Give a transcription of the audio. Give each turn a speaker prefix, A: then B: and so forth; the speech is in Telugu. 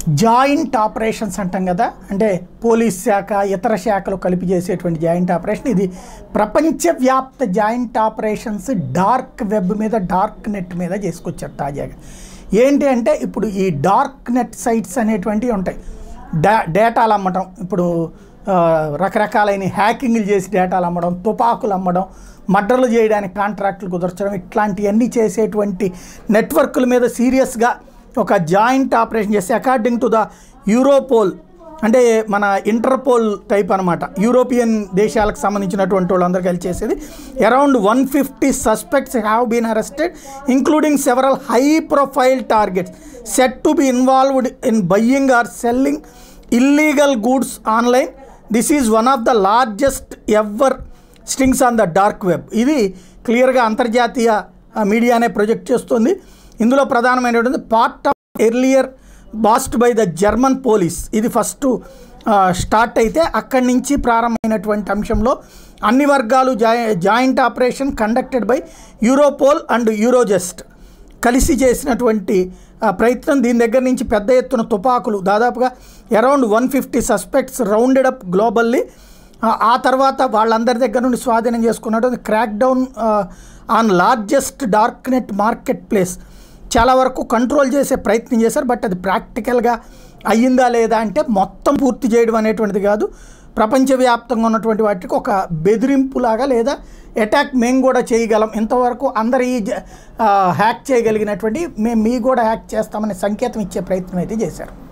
A: జాయింట్ ఆపరేషన్స్ అంటాం కదా అంటే పోలీస్ శాఖ ఇతర శాఖలు కలిపి చేసేటువంటి జాయింట్ ఆపరేషన్ ఇది ప్రపంచవ్యాప్త జాయింట్ ఆపరేషన్స్ డార్క్ వెబ్ మీద డార్క్ నెట్ మీద చేసుకొచ్చారు తాజాగా ఏంటి అంటే ఇప్పుడు ఈ డార్క్ నెట్ సైట్స్ అనేటువంటివి ఉంటాయి డా డేటాలు అమ్మటం ఇప్పుడు ఆ, రకరకాలైన హ్యాకింగ్లు చేసి డేటాలు అమ్మడం తుపాకులు అమ్మడం మర్డర్లు చేయడానికి కాంట్రాక్టులు కుదర్చడం ఇట్లాంటివన్నీ చేసేటువంటి నెట్వర్క్ల మీద సీరియస్గా ఒక జాయింట్ ఆపరేషన్ చేస్తే అకార్డింగ్ టు ద యూరోపోల్ అంటే మన ఇంటర్పోల్ టైప్ అనమాట యూరోపియన్ దేశాలకు సంబంధించినటువంటి వాళ్ళందరూ కలిసి చేసేది around one fifty suspects have been arrested including several high profile targets set to be involved in buying or selling illegal goods online this is one of the largest ever strings on the dark web ఇది క్లియర్గా అంతర్జాతీయ ఆ, మీడియానే ప్రొజెక్ట్ చేస్తుంది ఇందులో ప్రధానమైనటువంటి part of earlier based by the German police ఇది ఫస్ట్ స్టార్ట్ అయితే అక్కడి నుంచి ప్రారంభమైనటువంటి అంశంలో అన్ని వర్గాలు జాయి joint operation conducted by Europol and Eurojust కలిసి చేసినటువంటి ఆ, ప్రయత్నం దీని దగ్గర నుంచి పెద్ద ఎత్తున తుపాకులు దాదాపుగా around one fifty suspects rounded up globally ఆ తర్వాత వాళ్ళందరి దగ్గర నుండి స్వాధీనం చేసుకున్నటువంటి crackdown on largest dark net marketplace చాలా వరకు కంట్రోల్ చేసే ప్రయత్నం చేశారు బట్ అది ప్రాక్టికల్గా అయ్యిందా లేదా అంటే మొత్తం పూర్తి చేయడం అనేటువంటిది కాదు ప్రపంచవ్యాప్తంగా ఉన్నటువంటి వాటికి ఒక బెదిరింపులాగా లేదా అటాక్ మేము కూడా చేయగలం ఇంతవరకు అందరు ఈ జ- ఆ, హ్యాక్ చేయగలిగినటువంటి మేము మీ కూడా హ్యాక్ చేస్తామనే సంకేతం ఇచ్చే ప్రయత్నం అయితే చేశారు